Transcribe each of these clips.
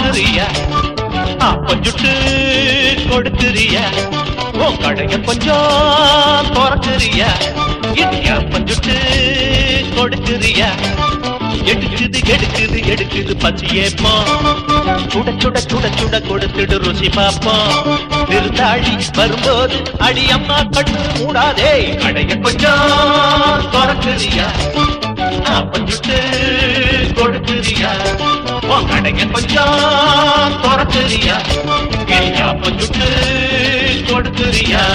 பாக்குறியா அப்பஞ்சுட்டு கொடுக்குறியா உன் கடைய கொஞ்சம் திறக்குறியா இடியா பஞ்சுட்டு கொடுக்குறியா எடுக்குது எடுக்குது எடுக்குது பசியேப்பா சுட சுட சுட சுட கொடுத்துடு ருசி பாப்போம் விருந்தாளி வரும்போது அடி அம்மா கண்ணு மூடாதே கடைய கொஞ்சம் திறக்குறியா அப்பஞ்சுட்டு கொடுக்குறியா உன் கடைய கொஞ்சம் திறக்குறியா இடியா பஞ்சுட்டு கொடுக்குறியா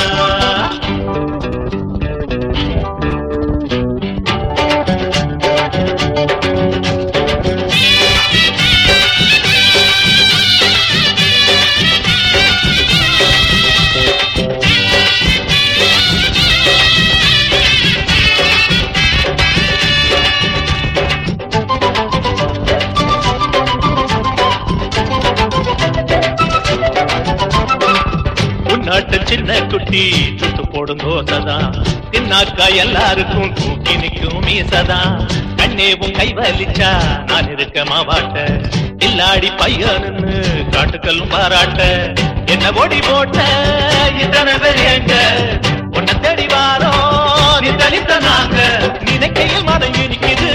உன்னாட்டு சின்ன குட்டி சுட்டு போடும் தோசைதான் தின்னாக்கா எல்லாருக்கும் தூக்கி நிற்கும் மீசதான் கண்ணேவும் கை வலிச்சா நான் இருக்க மாவாட்ட இல்லாடி பையனுன்னு காட்டுக்கல்லும் பாராட்ட என்ன ஓடி போட்ட இத்தனை பேர் எங்க உன்னை தேடி வாரோ நீ தனித்த நாங்க நினைக்கையில் மனம் இனிக்குது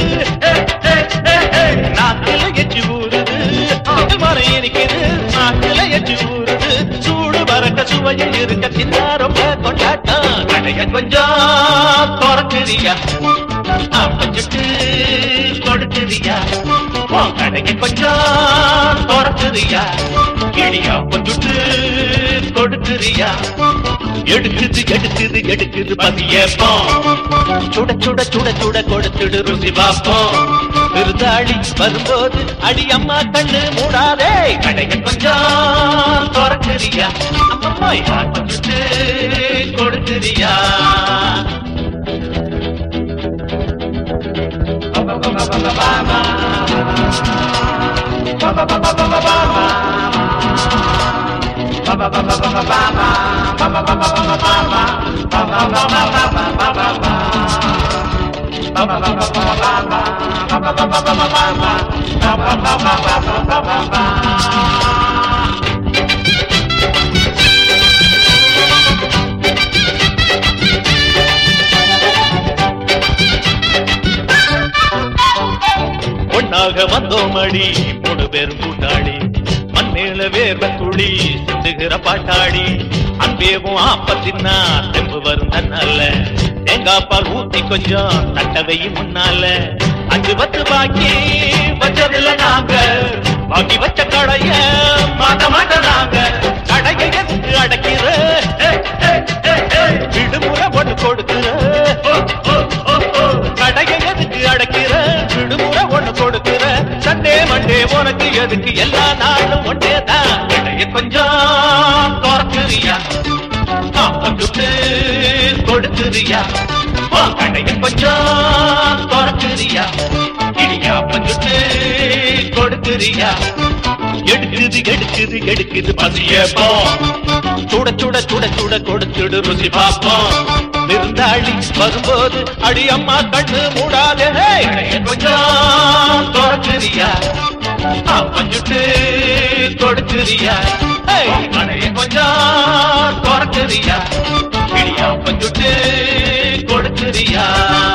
நாக்கில எச்சி ஊறுது மனம் இனிக்குது நாக்கில எச்சி ஊறுது சூடு பறக்க சுவையில் இருக்க தின்னா ரொம்ப கொண்டாட்டம் கடைய கொஞ்சம் திறக்குறியா அப்பஞ்சுட்டு கொடுக்குறியா உன் கடைய கொஞ்சம் திறக்குறியா கிளியா கொஞ்சுட்டு கொடுக்குறியா எடுக்குது எடுக்குது எடுக்குது பதியப்போம் சுட சுட சுட சுட கொடுத்துடு ருசி பார்ப்போம் விருந்தாளி வரும்போது அடி அம்மா கண்ணு மூடாதே கடைய கொஞ்சம் திறக்குறியா அம்மம்மா யார் கொஞ்சிட்டு கொடுக்குறியா ஒன்னாக வந்தோம் அடி மூணு பேரும் கூட்டாளி மண் மேல வேர்வ துளி சிந்துகிற பாட்டாளி அன்பேவும் ஆப்பத்தின்னா தெம்பு வரும் தன்னால தேங்காய் பால் ஊத்தி கொஞ்சம் தட்டவையும் முன்னால அஞ்சு பத்து பாக்கி வச்சதில்ல நாங்க பாக்கி வச்ச கடைய மாட்ட மாட்ட நாங்க கடையை எதுக்கு அடைக்கிற விடுமுறை ஒண்ணு கொடுக்கிற கடையை எதுக்கு அடைக்கிற விடுமுறை ஒண்ணு கொடுக்கிற சண்டே மண்டே உனக்கு எதுக்கு எல்லா நாளும் ஒன்றே தான் கடையை கொஞ்சம் திறக்குறியா கொஞ்சுட்டு கொடுக்குறியா உன் கடையை கொஞ்சம் திறக்குறியா இடியா கொஞ்சுட்டு கொடுக்குறியா எடுக்குது எடுக்குது எடுக்குது பசியப்போ சுட சுட சுட சுட கொடுத்துடு ருசி பார்ப்போம் விருந்தாளி வரும்போது அடி அம்மா கண்ணு மூடாதே கடையை கொஞ்சம் திறக்குறியா கொஞ்சுட்டு கொடுக்குறியா கடையை கொஞ்சம் திறக்குறியா இடியா கொஞ்சுட்டு கொடுக்குறியா